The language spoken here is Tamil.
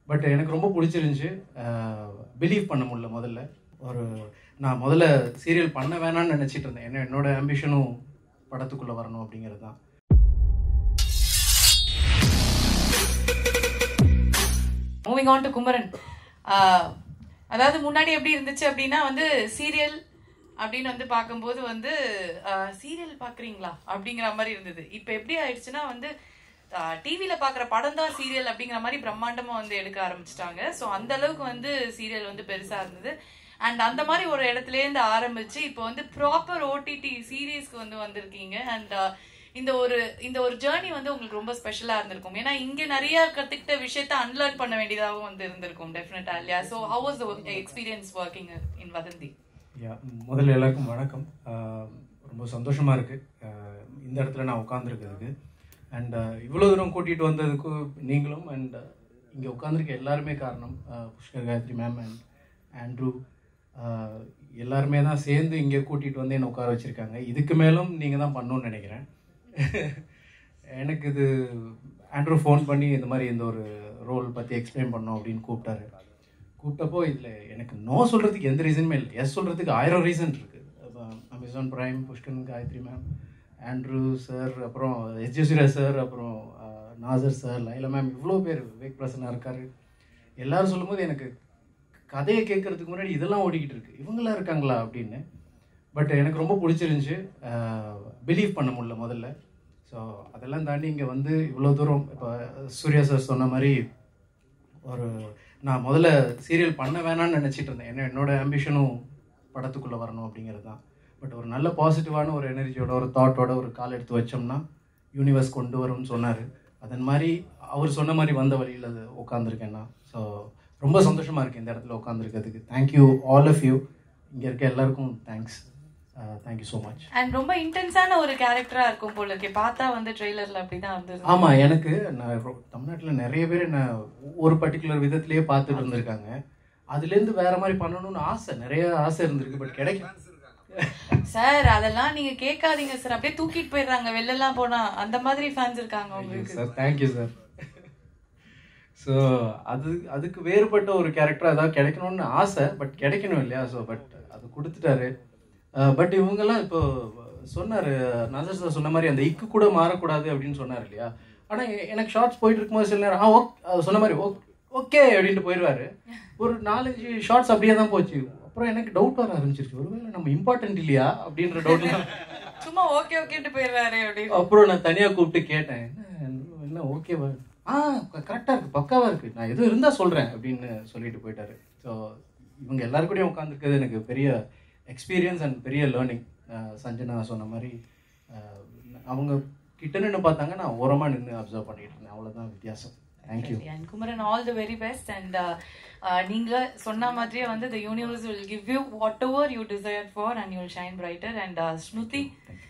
பட் எனக்கு ரொம்ப பிடிச்சிருந்துச்சு பிலீவ் பண்ண முடியல முதல்ல ஒரு நான் முதல்ல சீரியல் பண்ண வேணாம்னு நினச்சிட்டு இருந்தேன் ஏன்னா என்னோட ஆம்பிஷனும் படத்துக்குள்ளே வரணும் அப்படிங்கிறது தான் moving on to Kumaran ah, அதாவது முன்னாடி எப்படி இருந்துச்சு அப்படின்னா வந்து சீரியல் அப்படின்னு வந்து பார்க்கும்போது வந்து சீரியல் பார்க்குறீங்களா அப்படிங்கிற மாதிரி இருந்தது இப்போ எப்படி ஆயிடுச்சுன்னா வந்து டிவியில பார்க்குற படம் தான் சீரியல் அப்படிங்கிற மாதிரி பிரம்மாண்டமா வந்து எடுக்க ஆரம்பிச்சிட்டாங்க ஸோ அந்த அளவுக்கு வந்து சீரியல் வந்து பெருசா இருந்தது அண்ட் அந்த மாதிரி ஒரு இடத்துலேருந்து ஆரம்பிச்சு இப்போ வந்து ப்ராப்பர் ஓடிடி சீரீஸ்க்கு வந்து வந்திருக்கீங்க அண்ட் இந்த ஒரு இந்த ஒரு ஜேர்னி வந்து உங்களுக்கு ரொம்ப ஸ்பெஷலா இருந்திருக்கும் ஏன்னா இங்க நிறைய கத்துக்கிட்ட விஷயத்த அன்லேர்ன் பண்ண வேண்டியதாகவும் வந்து இருந்திருக்கும் டெஃபினட்டா இல்லையா so how was the experience working in Vadhandhi yeah முதல்ல எல்லாருக்கும் வணக்கம் ஆஹ் ரொம்ப சந்தோஷமாக இருக்குது இந்த இடத்துல நான் உட்காந்துருக்கிறதுக்கு அண்ட் இவ்வளோ தூரம் கூட்டிகிட்டு வந்ததுக்கு நீங்களும் அண்ட் இங்கே உட்காந்துருக்க எல்லாருமே காரணம் ஆஹ் புஷ்கர் காயத்ரி மேம் அண்ட் ஆண்ட்ரூ ஆஹ் எல்லாருமே தான் சேர்ந்து இங்கே கூட்டிகிட்டு வந்து என்னை உட்கார வச்சுருக்காங்க இதுக்கு மேலும் நீங்கள் தான் பண்ணணும்னு நினைக்கிறேன் எனக்கு இது ஆண்ட்ரூ ஃபோன் பண்ணி இந்த மாதிரி இந்த ஒரு ரோல் பற்றி எக்ஸ்பிளைன் பண்ணோம் அப்படின்னு கூப்பிட்டாரு கூப்பிட்டப்போ இதில் எனக்கு நோ சொல்கிறதுக்கு எந்த ரீசனுமே இல்லை எஸ் சொல்கிறதுக்கு ஆயிரம் ரீசன் இருக்குது Amazon Prime Pushkar Gayathri ma'am Andrew sir அப்புறம் எஸ்ஜிசுரா சார் அப்புறம் அஹ், நாசர் சார் லைலா மேம் இவ்வளோ பேர் விவேக் பிரசன்னா இருக்காரு எல்லாரும் சொல்லும்போது எனக்கு கதையை கேட்கறதுக்கு முன்னாடி இதெல்லாம் ஓடிக்கிட்டு இருக்கு இவங்களாம் இருக்காங்களா அப்படின்னு பட் எனக்கு ரொம்ப பிடிச்சிருந்துச்சு பிலீவ் பண்ண முடியல முதல்ல ஸோ அதெல்லாம் தாண்டி இங்கே வந்து இவ்வளோ தூரம் இப்போ சூர்யா சார் சொன்ன மாதிரி ஒரு நான் முதல்ல சீரியல் பண்ண வேணாம்னு நினச்சிட்டு இருந்தேன் ஏன்னா என்னோட ஆம்பிஷனும் படத்துக்குள்ளே வரணும் அப்படிங்கிறது தான் பட் ஒரு நல்ல பாசிட்டிவான ஒரு எனர்ஜியோட ஒரு தாட்டோட ஒரு கால் எடுத்து வச்சோம்னா யூனிவர்ஸ் கொண்டு வரும்னு சொன்னார் அதன் மாதிரி அவர் சொன்ன மாதிரி வந்த வழியில் அது உட்காந்துருக்கேன் நான் ஸோ ரொம்ப சந்தோஷமாக இருக்குது இந்த இடத்துல உட்காந்துருக்கிறதுக்கு தேங்க்யூ ஆல் ஆஃப் யூ இங்கே இருக்க எல்லாருக்கும் thanks thank you so much and ரொம்ப இன்டென்ஸான ஒரு கேரக்டரா இருக்கும் போல இருக்கே பார்த்தா வந்து ட்ரெய்லர்ல அப்படிதான் இருந்தது ஆமா எனக்கு நான் ரொ- தமிழ்நாட்டுல நிறைய பேர் என்ன ஒரு பர்டிகுலர் விதத்திலேயே பார்த்துட்டு இருந்திருக்காங்க அதுல இருந்து வேற மாதிரி பண்ணணும்னு ஆசை நிறைய ஆசை இருந்திருக்கு பட் கிடைக்கும் சார் அதெல்லாம் நீங்க கேட்காதீங்க சார் அப்படியே தூக்கிட்டு போயிடுறாங்க வெளிலலாம் போனா அந்த மாதிரி ஃபேன்ஸ் இருக்காங்க உங்களுக்கு சார் தேங்க்யூ சார் ஸோ அது அதுக்கு வேறுபட்ட ஒரு கேரக்டர் ஏதாவது கிடைக்கணும்னு ஆசை பட் கிடைக்கணும் இல்லையா ஸோ பட் அது கொடுத்துட்டாரு பட் இவங்கெல்லாம் இப்போ சொன்னார் நசர் சார் சொன்ன மாதிரி அந்த இக்கு கூட மாறக்கூடாது அப்படின்னு சொன்னார் இல்லையா ஆனால் எனக்கு ஷார்ட்ஸ் போயிட்டு இருக்கும்போது சில நேரம் ஆ ஓக் சொன்ன மாதிரி ஓக் ஓகே அப்படின்ட்டு போயிடுவாரு ஒரு நாலஞ்சு ஷார்ட்ஸ் அப்படியே தான் போச்சு அப்புறம் எனக்கு டவுட் வர ஆரம்பிச்சிருச்சு ஒருவேளை நம்ம இம்பார்ட்டன்ட் இல்லையா அப்படின்ற டவுட்லாம் சும்மா ஓகே ஓகேட்டு போயிடுறாரு அப்படின்னு அப்புறம் நான் தனியா கூப்பிட்டு கேட்டேன் என்ன என்ன ஓகேவா ஆ கரெக்டாக இருக்கு பக்காவா இருக்கு நான் எதுவும் இருந்தா சொல்றேன் அப்படின்னு சொல்லிட்டு போயிட்டாரு ஸோ இவங்க எல்லாரு கூடயும் உட்காந்துருக்கிறது எனக்கு பெரிய எக்ஸ்பீரியன்ஸ் அண்ட் பெரிய லேர்னிங் சஞ்சனா சொன்ன மாதிரி அஹ், அவங்க கிட்ட நின்று பார்த்தாங்க நான் ஓரமா நின்று அப்சர்வ் பண்ணிட்டு இருந்தேன் அவ்வளவுதான் வித்தியாசம் thank you and Kumaran all the very best and நீங்க சொன்ன மாதிரியே வந்து the universe will give you what ever you desire for and you shine brighter and Smriti